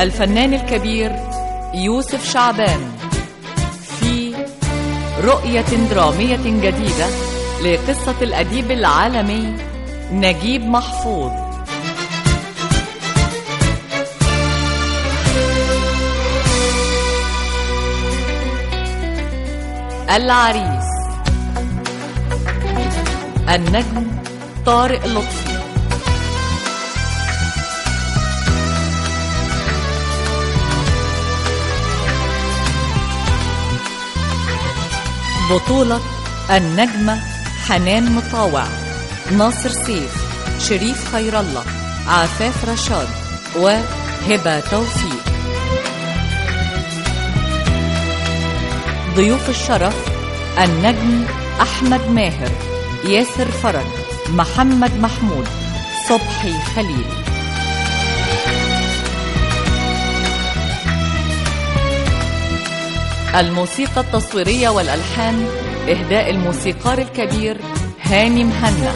الفنان الكبير يوسف شعبان في رؤية درامية جديدة لقصة الأديب العالمي نجيب محفوظ العريس النجم طارق لطفي بطولة النجمة حنان مطاوع ناصر سيف شريف خير الله عفاف رشاد وهبة توفيق ضيوف الشرف النجم أحمد ماهر ياسر فرج محمد محمود صبحي خليل الموسيقى التصويرية والألحان إهداء الموسيقار الكبير هاني مهنا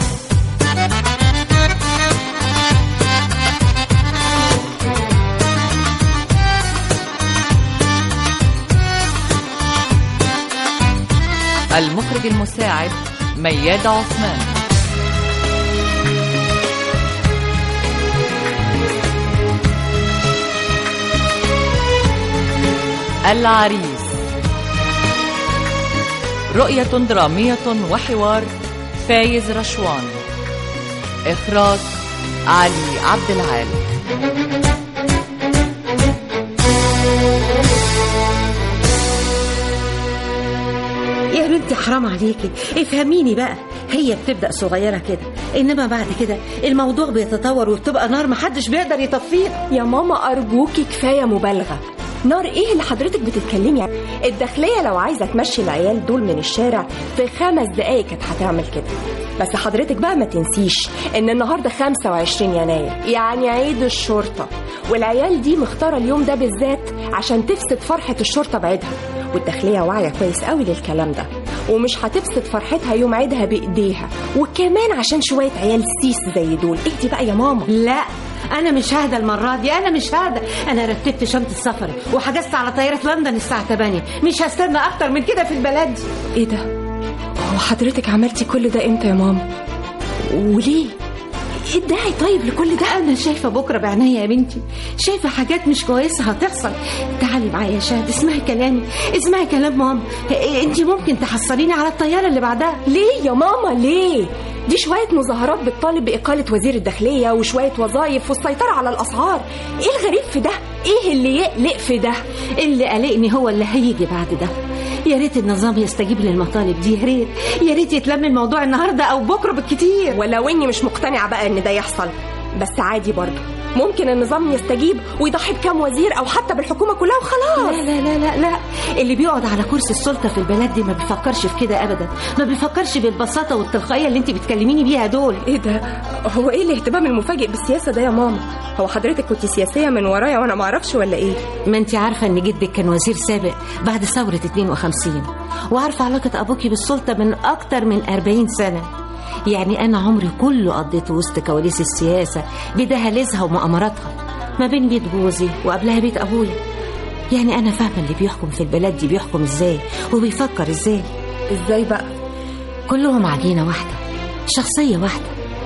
المخرج المساعد مياد عثمان العريس رؤية درامية وحوار فايز رشوان إخراج علي عبد العال يا بنتي حرام عليكي افهميني بقى هي بتبدأ صغيرة كده إنما بعد كده الموضوع بيتطور وبتبقى نار محدش بيقدر يطفيها يا ماما أرجوكي كفاية مبالغة نار ايه اللي حضرتك بتتكلمي عنه الداخلية لو عايزة تمشي العيال دول من الشارع في خمس دقايق كانت هتعمل كده بس حضرتك بقى ما تنسيش ان النهاردة 25 يناير يعني عيد الشرطة والعيال دي مختارة اليوم ده بالذات عشان تفسد فرحة الشرطة بعيدها والداخلية واعية كويس قوي للكلام ده ومش هتفسد فرحتها يوم عيدها بايديها وكمان عشان شوية عيال سيس زي دول اهدي بقى يا ماما لا أنا مش ههدى المرة دي أنا مش ههدى أنا رتبت شنطة سفري وحجزت على طيارة لندن الساعة 8 مش هستنى أكتر من كده في البلد دي ايه ده هو حضرتك عملتي كل ده امتى يا ماما وليه ايه الداعي طيب لكل ده أنا شايفة بكرة بعينيا يا بنتي شايفة حاجات مش كويسة هتحصل تعالي معايا يا شهد اسمعي كلامي اسمعي كلام ماما انت ممكن تحصليني على الطيارة اللي بعدها ليه يا ماما ليه دي شوية مظاهرات بتطالب بإقالة وزير الداخلية وشوية وظائف والسيطرة على الأسعار إيه الغريب في ده؟ إيه اللي يقلق في ده؟ اللي قلقني هو اللي هيجي بعد ده يا ريت النظام يستجيب للمطالب دي يا ريت يا ريت يتلم الموضوع النهارده او بكره بالكتير ولو إني مش مقتنعة بقى إن ده يحصل بس عادي برضه ممكن النظام يستجيب ويضحي بكام وزير أو حتى بالحكومة كلها وخلاص لا لا لا لا لا اللي بيقعد على كرسي السلطه في البلد دي ما بيفكرش في كده ابدا ما بيفكرش بالبساطه والتلقائيه اللي انت بتكلميني بيها دول ايه ده هو ايه الاهتمام المفاجئ بالسياسه ده يا ماما هو حضرتك كنت سياسيه من ورايا وانا ما اعرفش ولا ايه ما انت عارفه ان جدك كان وزير سابق بعد ثوره 52 وعارفه علاقه ابوكي بالسلطه من اكتر من 40 سنه يعني انا عمري كله قضيته وسط كواليس السياسه بدهاليزها ومؤامراتها ما بين بيت جوزي وقبلها بيت ابويا يعني انا فاهمه اللي بيحكم في البلد دي بيحكم ازاي وبيفكر ازاي ازاي بقى كلهم عجينه واحده شخصيه واحده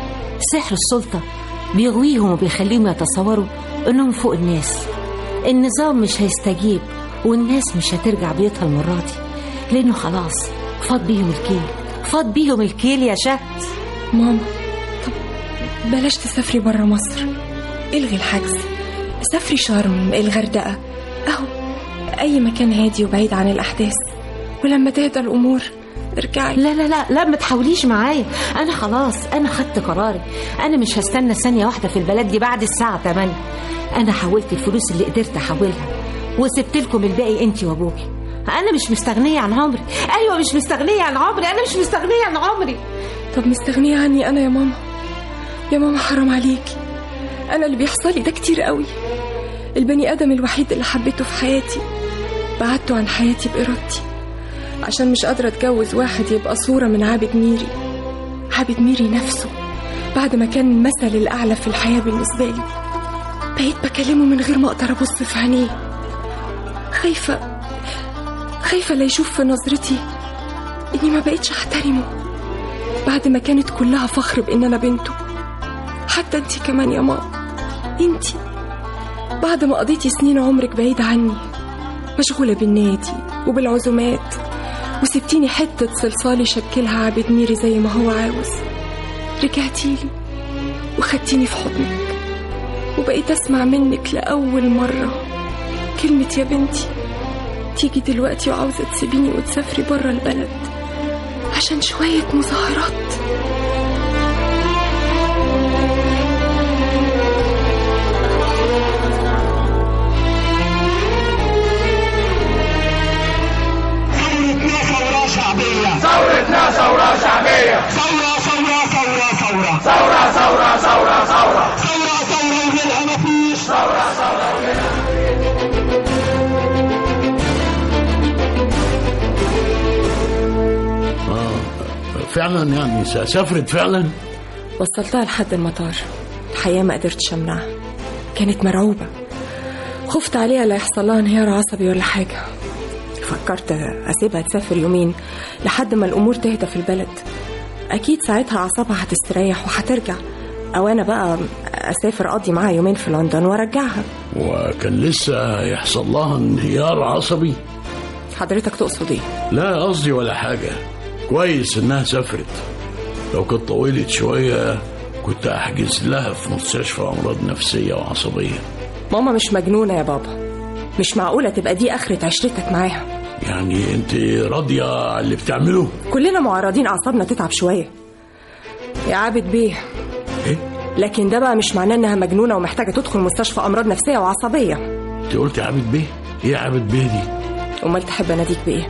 سحر السلطه بيغويهم وبيخليهم يتصوروا انهم فوق الناس النظام مش هيستجيب والناس مش هترجع بيوتها المره دي لانه خلاص فاض بيهم الكيل فاض بيهم الكيل يا شهد ماما طب بلاش تسافري برا مصر الغي الحجز سافري شرم الغردقه اهو اي مكان هادي وبعيد عن الاحداث ولما تهدى الامور ارجعي لا لا لا لا ما تحاوليش معايا انا خلاص انا خدت قراري انا مش هستنى ثانيه واحده في البلد دي بعد الساعه 8 انا حولت الفلوس اللي قدرت احولها وسبت لكم الباقي انت وابوكي انا مش مستغنيه عن عمري ايوه مش مستغنيه عن عمري انا مش مستغنيه عن عمري طب مستغنيه عني انا يا ماما يا ماما حرام عليكي انا اللي بيحصل لي ده كتير قوي البني ادم الوحيد اللي حبيته في حياتي بعدته عن حياتي بارادتي عشان مش قادرة اتجوز واحد يبقى صورة من عابد ميري عابد ميري نفسه بعد ما كان المثل الأعلى في الحياة بالنسبة لي بقيت بكلمه من غير ما اقدر ابص في عينيه خايفة خايفة لا يشوف في نظرتي اني ما بقتش احترمه بعد ما كانت كلها فخر بان انا بنته حتى انتي كمان يا ماما انتي بعد ما قضيتي سنين عمرك بعيد عني مشغولة بالنادي وبالعزومات وسبتيني حتة صلصال يشكلها عبد ميري زي ما هو عاوز رجعتيلي وخدتيني في حضنك وبقيت أسمع منك لأول مرة كلمة يا بنتي تيجي دلوقتي وعاوزة تسيبيني وتسافري برا البلد عشان شوية مظاهرات ثورتنا ثورة شعبية ثورتنا ثورة شعبية ثورة ثورة ثورة ثورة ثورة ثورة ثورة ثورة ثورة ثورة وغيرها مفيش فعلا يعني سافرت فعلا وصلتها لحد المطار الحقيقة ما قدرتش أمنعها كانت مرعوبة خفت عليها لا يحصل لها انهيار عصبي ولا حاجة فكرت أسيبها تسافر يومين لحد ما الأمور تهدى في البلد أكيد ساعتها أعصابها هتستريح وهترجع أو أنا بقى أسافر أقضي معاها يومين في لندن وأرجعها وكان لسه يحصل لها انهيار عصبي حضرتك تقصد إيه؟ لا قصدي ولا حاجة كويس انها سافرت لو كانت طولت شوية كنت احجز لها في مستشفى امراض نفسية وعصبية ماما مش مجنونة يا بابا مش معقولة تبقى دي آخرة عشرتك معاها يعني انت راضية على اللي بتعمله كلنا معرضين أعصابنا تتعب شوية يا عابد بيه ايه لكن ده بقى مش معناه إنها مجنونة ومحتاجة تدخل مستشفى أمراض نفسية وعصبية انت قلت عابد بيه ايه عابد بيه دي أمال تحب أناديك بإيه؟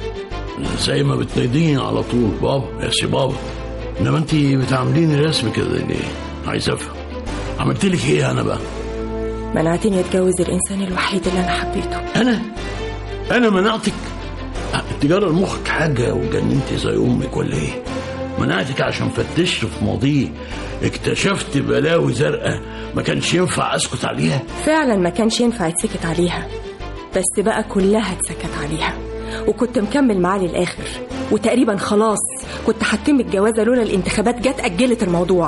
زي ما بتناديني على طول بابا يا سي بابا انما انت بتعامليني رسم كده ليه عايز افهم عملت لك ايه انا بقى منعتني أتجوز الإنسان الوحيد اللي أنا حبيته انا انا منعتك انت جرى مخك حاجه وجننتي زي امك ولا ايه منعتك عشان فتشت في ماضيه اكتشفت بلاوي زرقاء ما كانش ينفع اسكت عليها فعلا ما كانش ينفع يتسكت عليها بس بقى كلها اتسكت عليها وكنت مكمل معاه للآخر وتقريبا خلاص كنت هتم الجوازة لولا الانتخابات جت أجلت الموضوع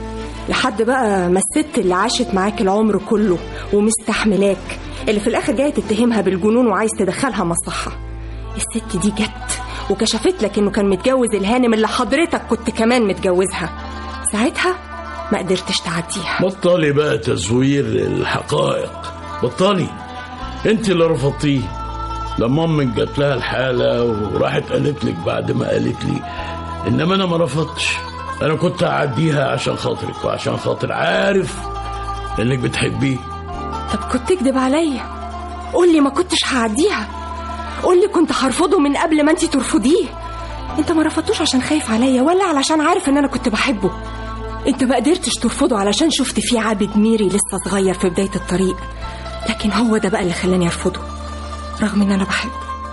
لحد بقى ما الست اللي عاشت معاك العمر كله ومستحملاك اللي في الآخر جاية تتهمها بالجنون وعايز تدخلها مصلحة الست دي جت وكشفت لك انه كان متجوز الهانم اللي حضرتك كنت كمان متجوزها ساعتها ما قدرتش تعديها بطلي بقى تزوير الحقائق بطلي انت اللي رفضتيه لما امك جات لها الحاله وراحت قالت لك بعد ما قالت لي انما انا ما رفضتش انا كنت هعديها عشان خاطرك وعشان خاطر عارف انك بتحبيه طب كنت تكذب عليا قول لي ما كنتش هعديها قول لي كنت هرفضه من قبل ما انت ترفضيه انت ما رفضتوش عشان خايف عليا ولا علشان عارف ان انا كنت بحبه انت ما قدرتش ترفضه علشان شفت فيه عابد ميري لسه صغير في بداية الطريق لكن هو ده بقى اللي خلاني ارفضه رغم ان انا بحبه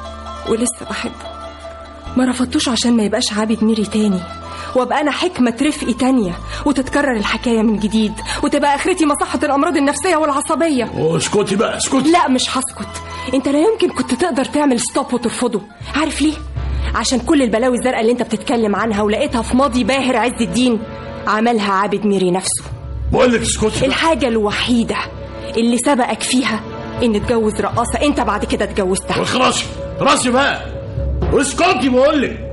ولسه بحبه ما رفضتوش عشان ما يبقاش عابد ميري تاني وابقى انا حكمة رفقي تانية وتتكرر الحكاية من جديد وتبقى اخرتي مصحة الامراض النفسية والعصبية اسكتي بقى اسكتي لا مش هسكت انت لا يمكن كنت تقدر تعمل ستوب وترفضه عارف ليه عشان كل البلاوي الزرقاء اللي انت بتتكلم عنها ولقيتها في ماضي باهر عز الدين عملها عابد ميري نفسه بقول لك اسكتي بقى. الحاجة الوحيدة اللي سبقك فيها ان تجوز رقاصة انت بعد كده اتجوزتها خلاص راسي بقى واسكتي بقول لك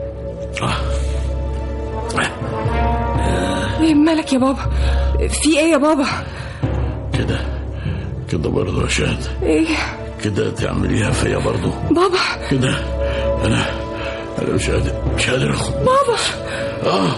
ايه مالك يا بابا في ايه يا بابا كده كده برضه يا شهد ايه كده تعمليها فيا برضه بابا كده انا انا مش قادر مش قادر اخد بابا اه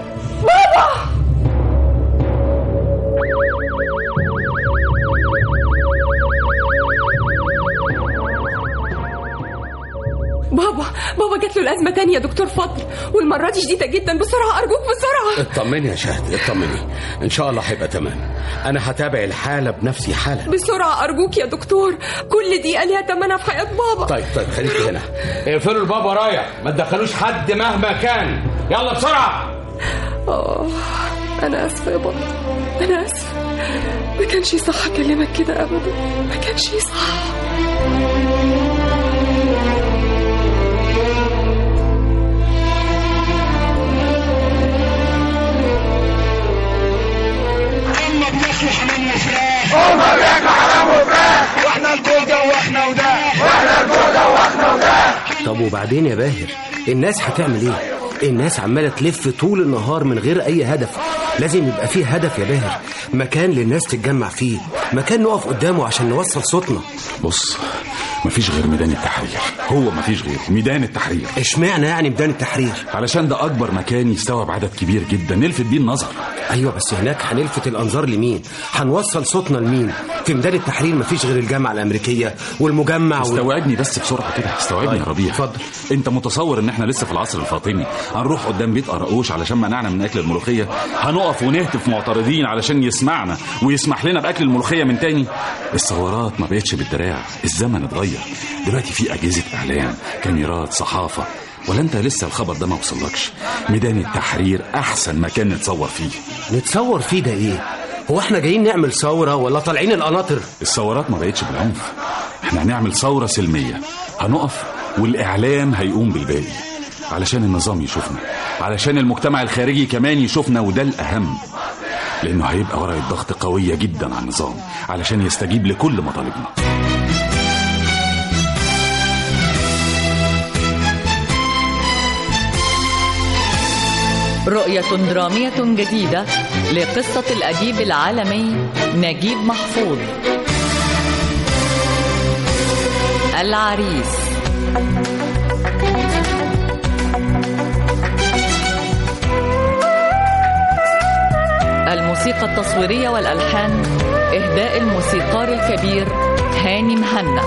بابا بابا جات له الازمه تانية يا دكتور فضل والمره دي شديده جدا بسرعه ارجوك بسرعه اطمني يا شهد اطمني ان شاء الله هيبقى تمام انا هتابع الحاله بنفسي حالا بسرعه ارجوك يا دكتور كل دقيقه ليها تمنها في حياه بابا طيب طيب خليك هنا اقفلوا الباب ورايا ما تدخلوش حد مهما كان يلا بسرعه آه، انا اسفه يا بابا انا اسفه ما كانش صح اكلمك كده ابدا ما كانش صح هم بياكلوا حمام وفراخ هم بياكلوا حمام وفراخ واحنا الجوده واحنا وده واحنا الجوده واحنا وده طب وبعدين يا باهر الناس هتعمل ايه الناس عمالة تلف طول النهار من غير أي هدف لازم يبقى فيه هدف يا باهر مكان للناس تتجمع فيه مكان نقف قدامه عشان نوصل صوتنا بص مفيش غير ميدان التحرير هو مفيش غير ميدان التحرير اشمعنى يعني ميدان التحرير علشان ده اكبر مكان يستوعب عدد كبير جدا نلفت بيه النظر ايوه بس هناك هنلفت الانظار لمين هنوصل صوتنا لمين في ميدان التحرير مفيش غير الجامعه الامريكيه والمجمع وال... استوعبني بس بسرعه كده استوعبني يا طيب، ربيع اتفضل. انت متصور ان احنا لسه في العصر الفاطمي هنروح قدام بيت قراقوش علشان منعنا من اكل الملوخيه هنقف ونهتف معترضين علشان يسمعنا ويسمح لنا باكل الملوخيه من تاني الثورات ما بقتش بالدراع الزمن اتغير دلوقتي في اجهزه اعلام كاميرات صحافه ولا انت لسه الخبر ده ما وصلكش ميدان التحرير احسن مكان نتصور فيه نتصور فيه ده ايه هو احنا جايين نعمل ثوره ولا طالعين القناطر الثورات ما بقتش بالعنف احنا هنعمل ثورة سلمية هنقف والإعلام هيقوم بالباقي علشان النظام يشوفنا علشان المجتمع الخارجي كمان يشوفنا وده الأهم لأنه هيبقى ورقة ضغط قوية جدا على النظام علشان يستجيب لكل مطالبنا رؤية درامية جديدة لقصة الأديب العالمي نجيب محفوظ العريس الموسيقى التصويرية والألحان إهداء الموسيقار الكبير هاني مهنا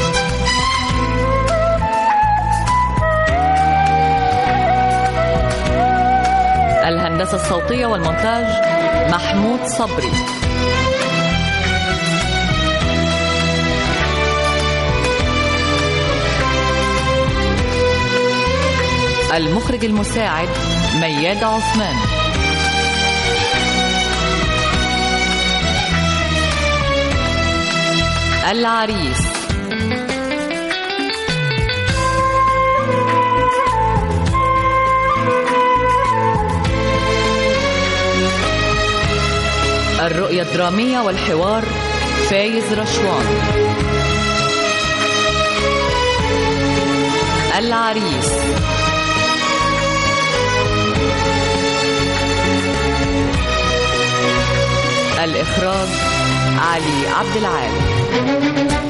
الهندسة الصوتية والمونتاج محمود صبري المخرج المساعد مياد عثمان العريس الرؤية الدرامية والحوار فايز رشوان العريس الإخراج علي عبد العال